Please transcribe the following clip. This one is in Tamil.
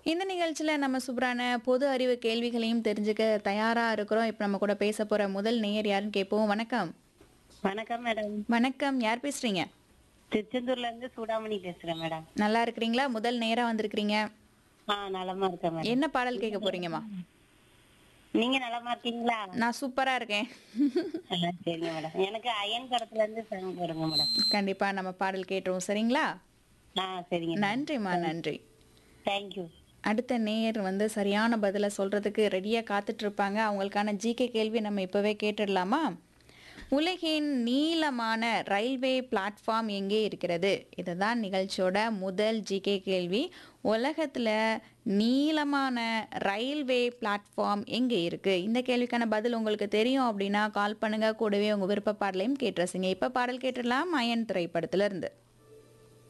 இந்த நிகழ்ச்சியில் நம்ம சூப்பரான பொது அறிவு கேள்விகளையும் தெரிஞ்சுக்க தயாராக இருக்கிறோம் இப்போ நம்ம கூட பேச போகிற முதல் நேயர் யாருன்னு கேட்போம் வணக்கம் வணக்கம் மேடம் வணக்கம் யார் பேசுகிறீங்க திருச்செந்தூர்ல இருந்து சூடாமணி பேசுறேன் மேடம் நல்லா இருக்கிறீங்களா முதல் நேராக வந்திருக்கிறீங்க ஆ நலமா இருக்கேன் மேடம் என்ன பாடல் கேட்க போறீங்கம்மா நீங்க நலமா இருக்கீங்களா நான் சூப்பராக இருக்கேன் ஆ, சரிங்க மேடம் எனக்கு அயன் கடத்துல இருந்து சாங் போடுங்க மேடம் கண்டிப்பாக நம்ம பாடல் கேட்டுருவோம் சரிங்களா ஆ சரிங்க நன்றிம்மா நன்றி தேங்க்யூ அடுத்த நேயர் வந்து சரியான பதிலை சொல்கிறதுக்கு ரெடியாக காத்துட்டு இருப்பாங்க அவங்களுக்கான ஜிகே கேள்வி நம்ம இப்போவே கேட்டுடலாமா உலகின் நீளமான ரயில்வே பிளாட்ஃபார்ம் எங்கே இருக்கிறது இதுதான் நிகழ்ச்சியோட முதல் ஜிகே கேள்வி உலகத்தில் நீளமான ரயில்வே பிளாட்ஃபார்ம் எங்கே இருக்குது இந்த கேள்விக்கான பதில் உங்களுக்கு தெரியும் அப்படின்னா கால் பண்ணுங்கள் கூடவே உங்கள் விருப்ப பாடலையும் கேட்டுறசிங்க இப்போ பாடல் கேட்டுடலாம் அயன் திரைப்படத்துல இருந்து